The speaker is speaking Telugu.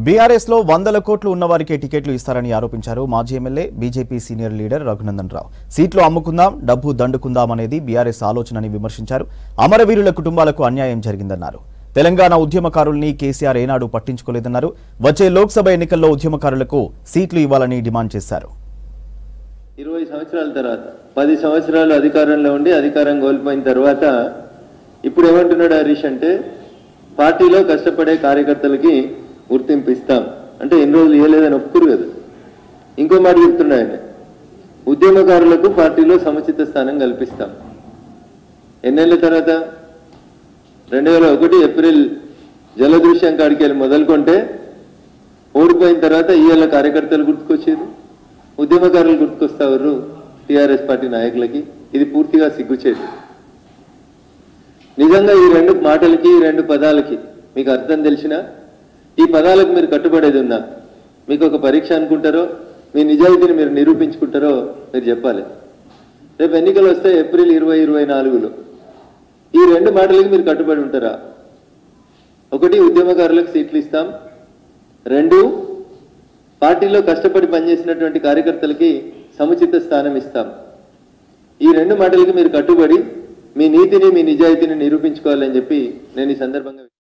బీఆర్ఎస్ లో వందల కోట్లు ఉన్నవారికే టికెట్లు ఇస్తారని ఆరోపించారు మాజీ MLA BJP senior leader Raghunandan Rao సీట్లు అమ్ముకుందాం డబ్బు దండుకుందాం అనేది బీఆర్ఎస్ ఆలోచనని విమర్శించారు అమరవీరుల కుటుంబాలకు అన్యాయం జరిగిందన్నారు తెలంగాణ ఉద్యమకారుల్ని కేసీఆర్ ఏనాడు పట్టించుకోలేదన్నారు వచ్చే లోక్సభ ఎన్నికల్లో ఉద్యమకారులకు సీట్లు ఇవ్వాలని డిమాండ్ చేశారు ఇరవై సంవత్సరాల తర్వాత పది సంవత్సరాలు అధికారంలో ఉండి అధికారం కోల్పోయిన తర్వాత ఇప్పుడు ఏమంటున్నాడు హరీష్ అంటే పార్టీలో కష్టపడే కార్యకర్తలకి గుర్తింపు ఇస్తాం అంటే ఎన్ని రోజులు ఇవ్వలేదని ఒప్పుకురు కదా ఇంకో మాట చెప్తున్నాడు ఆయన ఉద్యమకారులకు పార్టీలో సముచిత స్థానం కల్పిస్తాం ఎన్నేళ్ల తర్వాత రెండు వేల ఒకటి ఏప్రిల్ జలదృశ్యం కాడికి వెళ్ళి మొదలుకొంటే ఓడిపోయిన తర్వాత ఇవాళ కార్యకర్తలు గుర్తుకొచ్చేది ఉద్యమకారులు గుర్తుకొస్తారు టిఆర్ఎస్ పార్టీ నాయకులకి ఇది పూర్తిగా సిగ్గుచేది నిజంగా ఈ రెండు మాటలకి ఈ రెండు పదాలకి మీకు అర్థం తెలిసినా ఈ పదాలకు మీరు కట్టుబడేది ఉందా మీకు ఒక పరీక్ష అనుకుంటారో మీ నిజాయితీని మీరు నిరూపించుకుంటారో మీరు చెప్పాలి రేపు ఎన్నికలు వస్తే ఏప్రిల్ ఇరవై ఇరవై నాలుగులో ఈ రెండు మాటలకి మీరు కట్టుబడి ఉంటారా ఒకటి ఉద్యమకారులకు సీట్లు ఇస్తాం రెండు పార్టీలో కష్టపడి పనిచేసినటువంటి కార్యకర్తలకి సముచిత స్థానం ఇస్తాం ఈ రెండు మాటలకి మీరు కట్టుబడి మీ నీతిని మీ నిజాయితీని నిరూపించుకోవాలని చెప్పి నేను ఈ సందర్భంగా